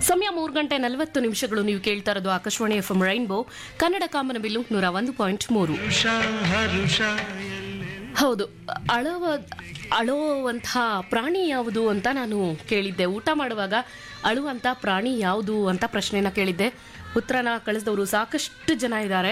ಸಮಯ ಮೂರು ಗಂಟೆ ನಲವತ್ತು ನಿಮಿಷಗಳು ನೀವು ಕೇಳ್ತಾ ಇರೋದು Akashvani F M rainbow Kannada ಕಾಮನಬಿಲ್ಲು ನೂರ ಒಂದು ಪಾಯಿಂಟ್ ಮೂರು ಹರುಷ ಹರುಷ ಹೌದು ಅಳವ ಅಳುವಂತಹ ಪ್ರಾಣಿ ಯಾವುದು ಅಂತ ನಾನು ಕೇಳಿದ್ದೆ ಊಟ ಮಾಡುವಾಗ ಅಳುವಂಥ ಪ್ರಾಣಿ ಯಾವುದು ಅಂತ ಪ್ರಶ್ನೆನ ಕೇಳಿದ್ದೆ ಉತ್ತರನ ಕಳಿಸಿದವರು ಸಾಕಷ್ಟು ಜನ ಇದ್ದಾರೆ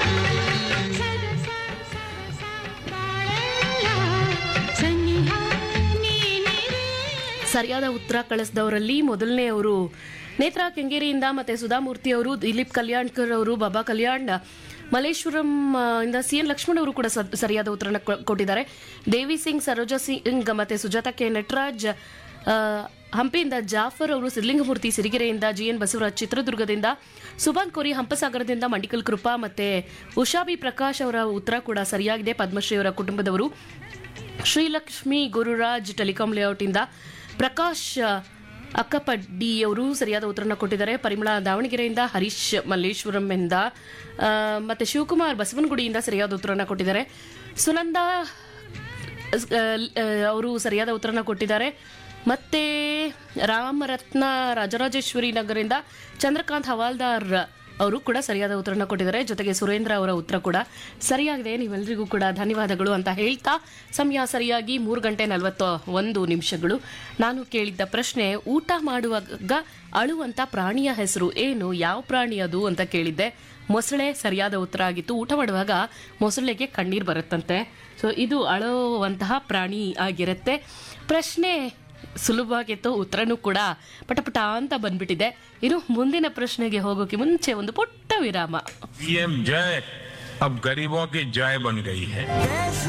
ಸರಿಯಾದ ಉತ್ತರ ಕಳಿಸಿದವರಲ್ಲಿ ಮೊದಲನೇ ಅವರು ನೇತ್ರಾ ಕೆಂಗೇರಿಯಿಂದ ಮತ್ತೆ ಸುಧಾಮೂರ್ತಿ ಅವರು ದಿಲೀಪ್ ಕಲ್ಯಾಣ್ಕರ್ ಅವರು ಬಾಬಾ ಕಲ್ಯಾಣ್ ಮಲ್ಲೇಶ್ವರಂ ಆ, ಇಂದ ಸಿ ಎನ್ ಲಕ್ಷ್ಮಣ್ ಅವರು ಕೂಡ ಸ- ಸರಿಯಾದ ಉತ್ತರನ ಕೊ- ಕೊಟ್ಟಿದ್ದಾರೆ ದೇವಿ ಸಿಂಗ್ ಸರೋಜಾ ಸಿಂಗ್ ಮತ್ತೆ ಸುಜಾತಾ ಕೆ ನಟರಾಜ್ ಆ, ಹಂಪಿಯಿಂದ ಜಾಫರ್ ಅವರು ಸಿದ್ಲಿಂಗಮೂರ್ತಿ ಸಿರಿಗೆರೆಯಿಂದ ಜಿ ಎನ್ ಬಸವರಾಜ್ ಚಿತ್ರದುರ್ಗದಿಂದ ಸುಭಾನ್ ಕೋರಿ ಹಂಪಸಾಗರದಿಂದ ಮಂಡಿಕಲ್ ಕೃಪಾ ಮತ್ತೆ ಉಷಾಬಿ ಪ್ರಕಾಶ್ ಅವರ ಉತ್ತರ ಕೂಡ ಸರಿಯಾಗಿದೆ ಪದ್ಮಶ್ರೀ ಅವರ ಕುಟುಂಬದವರು ಶ್ರೀಲಕ್ಷ್ಮಿ ಗುರುರಾಜ್ ಟೆಲಿಕಾಂ ಲೇಔಟ್ ಇಂದ ಪ್ರಕಾಶ್ ಅಕ್ಕಪಡ್ಡಿ ಅವರು ಸರಿಯಾದ ಉತ್ತರನ ಕೊಟ್ಟಿದ್ದಾರೆ ಪರಿಮಳ ದಾವಣಗೆರೆಯಿಂದ ಹರೀಶ್ ಮಲ್ಲೇಶ್ವರಂ ಇಂದ ಆ, ಮತ್ತೆ ಶಿವಕುಮಾರ್ ಬಸವನಗುಡಿಯಿಂದ ಸರಿಯಾದ ಉತ್ತರನ ಕೊಟ್ಟಿದ್ದಾರೆ ಸುನಂದಾ ಅವರು ಸರಿಯಾದ ಉತ್ತರನ ಕೊಟ್ಟಿದ್ದಾರೆ ಮತ್ತೆ ರಾಮರತ್ನ ರಾಜರಾಜೇಶ್ವರಿ ನಗರದಿಂದ ಚಂದ್ರಕಾಂತ್ ಹವಾಲ್ದಾರ್ ಅವರು ಕೂಡ ಸರಿಯಾದ ಉತ್ತರನ ಕೊಟ್ಟಿದ್ದಾರೆ ಜೊತೆಗೆ ಸುರೇಂದ್ರ ಅವರ ಉತ್ತರ ಕೂಡ ಸರಿಯಾಗಿದೆ ನೀವೆಲ್ಲರಿಗೂ ಕೂಡ ಧನ್ಯವಾದಗಳು ಅಂತ ಹೇಳ್ತಾ ಸಮಯ ಸರಿಯಾಗಿ ಮೂರು ಗಂಟೆ ನಲವತ್ತ ಒಂದು ನಿಮಿಷಗಳು ನಾನು ಕೇಳಿದ್ದ ಪ್ರಶ್ನೆ ಊಟ ಮಾಡುವಾಗ ಅಳುವಂತ ಪ್ರಾಣಿಯ ಹೆಸರು ಏನು ಯಾವ ಪ್ರಾಣಿ ಅದು ಅಂತ ಕೇಳಿದ್ದೆ ಮೊಸಳೆ ಸರಿಯಾದ ಉತ್ತರ ಆಗಿತ್ತು ಊಟ ಮಾಡುವಾಗ ಮೊಸಳೆಗೆ ಕಣ್ಣೀರು ಬರುತ್ತಂತೆ ಸೊ ಇದು ಅಳುವಂತಹ ಪ್ರಾಣಿ ಆಗಿರುತ್ತೆ ಪ್ರಶ್ನೆ ಸುಲಭವಾಗಿತ್ತು ಉತ್ತರನೂ ಕೂಡ ಪಟಪಟ ಅಂತ ಬಂದ್ಬಿಟ್ಟಿದೆ ಇನ್ನು ಮುಂದಿನ ಪ್ರಶ್ನೆಗೆ ಹೋಗೋಕೆ ಮುಂಚೆ ಒಂದು ಪುಟ್ಟ ವಿರಾಮ पीएम जय अब गरीबों की जय बन गई है